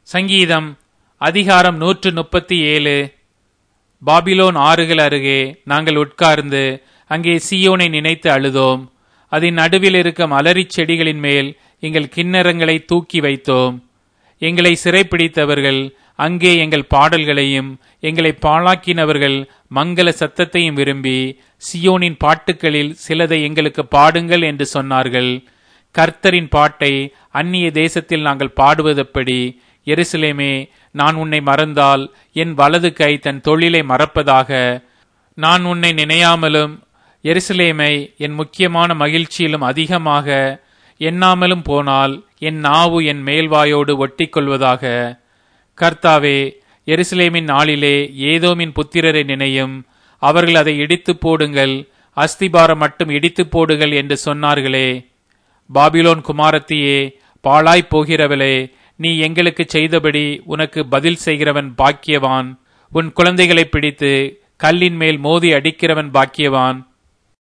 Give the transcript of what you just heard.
சங்கீதம் அதிகாரம் நூற்று முப்பத்தி ஏழு பாபிலோன் ஆறுகள் அருகே நாங்கள் உட்கார்ந்து அங்கே சீயோனை நினைத்து அழுதோம் அதன் நடுவில் இருக்கும் அலரிச் செடிகளின் மேல் எங்கள் கிண்ணறங்களை தூக்கி வைத்தோம் எங்களை சிறைப்பிடித்தவர்கள் அங்கே எங்கள் பாடல்களையும் எங்களை பாழாக்கினவர்கள் மங்கள சத்தத்தையும் விரும்பி சியோனின் பாட்டுகளில் சிலதை எங்களுக்கு பாடுங்கள் என்று சொன்னார்கள் கர்த்தரின் பாட்டை அந்நிய தேசத்தில் நாங்கள் பாடுவதப்படி எருசலேமே நான் உன்னை மறந்தால் என் வலது கை தன் தொழிலை மறப்பதாக நான் உன்னை நினையாமலும் எருசலேமை என் முக்கியமான மகிழ்ச்சியிலும் அதிகமாக எண்ணாமலும் போனால் என் நாவு என் மேல்வாயோடு ஒட்டிக்கொள்வதாக கர்த்தாவே எருசலேமின் நாளிலே ஏதோமின் புத்திரரை நினையும் அவர்கள் அதை இடித்து போடுங்கள் அஸ்திபாரம் மட்டும் இடித்து போடுங்கள் என்று சொன்னார்களே பாபிலோன் குமாரத்தியே பாழாய்ப் போகிறவளே நீ எங்களுக்கு செய்தபடி உனக்கு பதில் செய்கிறவன் பாக்கியவான் உன் குழந்தைகளை பிடித்து கல்லின் மேல் மோதி அடிக்கிறவன் பாக்கியவான்